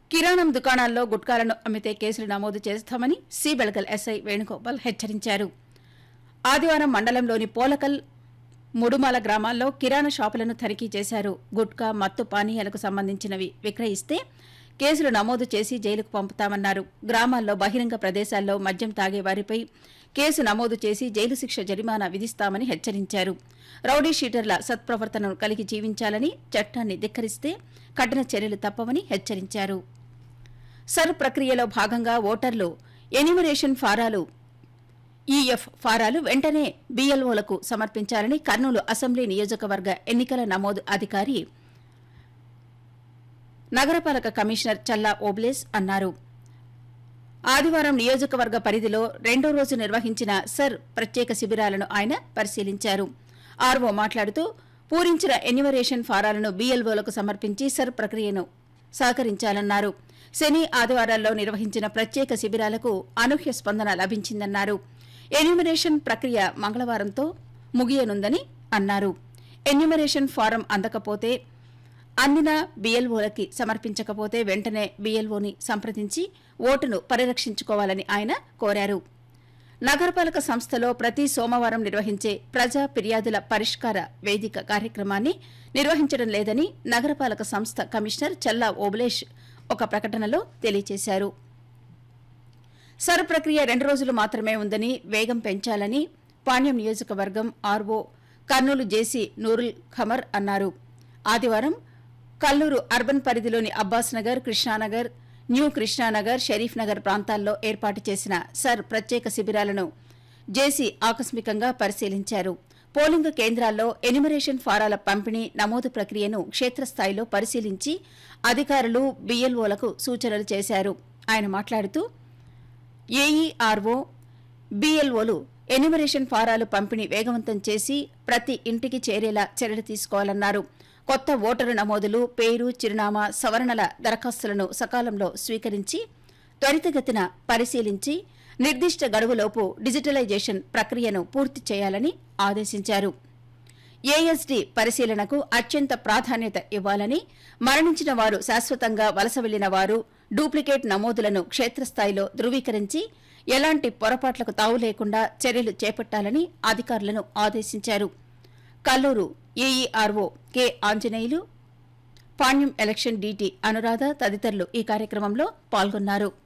కిరాణం దుకాణాల్లో గుట్కాలను అమ్మితే కేసులు నమోదు చేస్తామని సి బెళగల్ ఎస్ఐ వేణుగోపాల్ హెచ్చరించారు ఆదివారం మండలంలోని పోలకల్ ముడుమాల గ్రామాల్లో కిరాణా షాపులను తనిఖీ చేశారు గుట్కా మత్తు పానీయాలకు సంబంధించినవి విక్రయిస్తే కేసులు నమోదు చేసి జైలుకు పంపుతామన్నారు గ్రామాల్లో బహిరంగ ప్రదేశాల్లో మద్యం తాగే వారిపై కేసు నమోదు చేసి జైలు శిక్ష జరిమానా విధిస్తామని హెచ్చరించారు రౌడీ షీటర్ల సత్ప్రవర్తనను కలిగి జీవించాలని చట్టాన్ని ధిక్కరిస్తే కఠిన చర్యలు తప్పవని హెచ్చరించారు సర్ ప్రక్రియలో భాగంగా ఓటర్లు ఎన్యూమరేషన్ ఫారాలు ఈఎఫ్ ఫారాలు వెంటనే బీఎల్ఓలకు సమర్పించాలని కర్నూలు అసెంబ్లీ నియోజకవర్గ ఎన్నికల నమోదు అధికారి నగరపాలక కమిషనర్ చల్లా ఓబ్లేస్ అన్నారు ఆదివారం నియోజకవర్గ పరిధిలో రెండో రోజు నిర్వహించిన సర్ ప్రత్యేక శిబిరాలను ఆయన పరిశీలించారు ఆర్వో మాట్లాడుతూ పూరించిన ఎన్యుమరేషన్ ఫారాలను బీఎల్ఓలకు సమర్పించి సర్ ప్రక్రియను సహకరించాలన్నారు శని ఆదివారాల్లో నిర్వహించిన ప్రత్యేక శిబిరాలకు అనూహ్య స్పందన లభించిందన్నారు ఎన్యుమరేషన్ ప్రక్రియ మంగళవారంతో ముగియనుందని అన్నారు ఎన్యుమరేషన్ ఫారం అందకపోతే అందిన బీఎల్ఓలకి సమర్పించకపోతే వెంటనే బీఎల్ఓని సంప్రదించి ఓటును పరిరక్షించుకోవాలని ఆయన కోరారు నగరపాలక సంస్థలో ప్రతి సోమవారం నిర్వహించే ప్రజా ఫిర్యాదుల పరిష్కార వేదిక కార్యక్రమాన్ని నిర్వహించడం లేదని నగరపాలక సంస్థ కమిషనర్ చల్లా ఓబులేష్ ఒక ప్రకటనలో తెలియజేశారు సర్ ప్రక్రియ రెండు రోజులు మాత్రమే ఉందని వేగం పెంచాలని పాణ్యం నియోజకవర్గం ఆర్వో కర్నూలు జేసీ నూరుల్ ఖమర్ అన్నారు ఆదివారం కల్లూరు అర్బన్ పరిధిలోని అబ్బాస్ నగర్ కృష్ణానగర్ న్యూ కృష్ణానగర్ షరీఫ్ నగర్ ప్రాంతాల్లో ఏర్పాటు చేసిన సర్ ప్రత్యేక శిబిరాలను జేసీ ఆకస్మికంగా పరిశీలించారు పోలింగ్ కేంద్రాల్లో ఎన్యుమరేషన్ ఫారాల పంపిణీ నమోదు ప్రక్రియను క్షేత్రస్థాయిలో పరిశీలించి అధికారులు బీఎల్ఓలకు సూచనలు చేశారు ఆయన మాట్లాడుతూ ఏఈఆర్ఓ బీఎల్ఓలు ఎన్యుమరేషన్ ఫారాలు పంపిణీ వేగవంతం చేసి ప్రతి ఇంటికి చేరేలా చర్యలు తీసుకోవాలన్నారు కొత్త ఓటరు నమోదులు పేరు చిరునామా సవరణల దరఖాస్తులను సకాలంలో స్వీకరించి త్వరితగతిన పరిశీలించి నిర్దిష్ట గడువులోపు డిజిటలైజేషన్ ప్రక్రియను పూర్తి చేయాలని ఆదేశించారు ఏఎస్డీ పరిశీలనకు అత్యంత ప్రాధాన్యత ఇవ్వాలని మరణించిన వారు శాశ్వతంగా వలస వెళ్లిన వారు డూప్లికేట్ నమోదులను క్షేత్రస్థాయిలో ధృవీకరించి ఎలాంటి పొరపాట్లకు తావు లేకుండా చర్యలు చేపట్టాలని అధికారులను ఆదేశించారు Kalluru AERO K Anjaneyulu Panyam election DT Anuradha తదితరులు ఈ కార్యక్రమంలో పాల్గొన్నారు